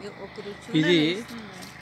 ఒకరు ఇది చూడాలి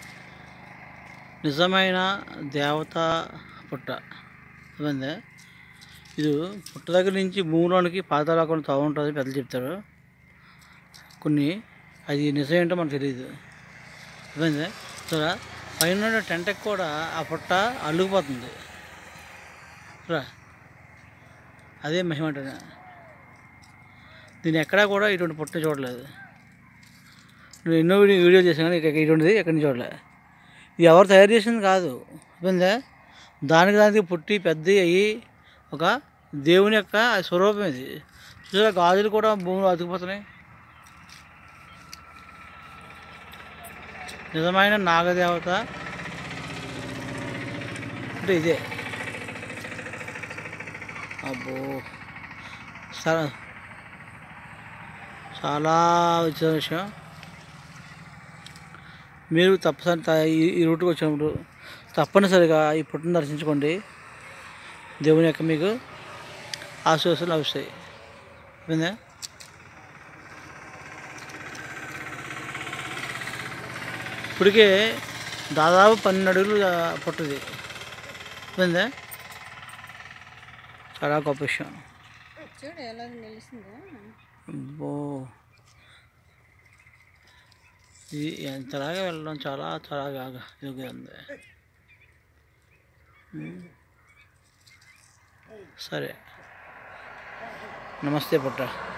నిజమైన దేవత పుట్ట అర్థమైందా ఇది పుట్ట దగ్గర నుంచి భూమిలోనికి పాతాళాకుండా తవ్వ ఉంటుంది పెద్దలు చెప్తారు కొన్ని అది నిజం ఏంటో మనకు తెలియదు అర్థమైందా చూరా పైన ఉన్న టెంట్కి కూడా ఆ పుట్ట అల్లుకుపోతుంది రా అదే మహిమ అంటే దీన్ని ఎక్కడా కూడా ఇటువంటి పుట్ట చూడలేదు నేను ఎన్నో వీడియో వీడియో చేశాను కానీ ఇక ఇటువంటిది ఎక్కడి నుంచి చూడలేదు ఇది ఎవరు తయారు చేసింది కాదు అర్థమైందా దానికి దానికి పుట్టి పెద్ద అయ్యి ఒక దేవుని యొక్క స్వరూపం ఇది చూసారా గాజులు కూడా భూమిలో అతుకుపోతున్నాయి నిజమైన నాగదేవత అంటే ఇదే అబ్బో సరే చాలా వచ్చిన విషయం మీరు తప్పనిసరి త- ఈ ఈ రూట్కి వచ్చినప్పుడు తప్పనిసరిగా ఈ పుట్టును దర్శించుకోండి దేవుని యొక్క మీకు ఆశీస్సులు లభిస్తాయి విందా ఇప్పటికే దాదాపు పన్నెండు అడుగులు ఆ, పుట్టుది విందా చాలా గొప్ప విషయం చూడు ఎలా నిలిచిందో అబ్బో ఇది ఎంతలాగా వెళ్ళడం చాలా చాలా ఇదిగా ఉంది ఉమ్. సరే నమస్తే పుట్ట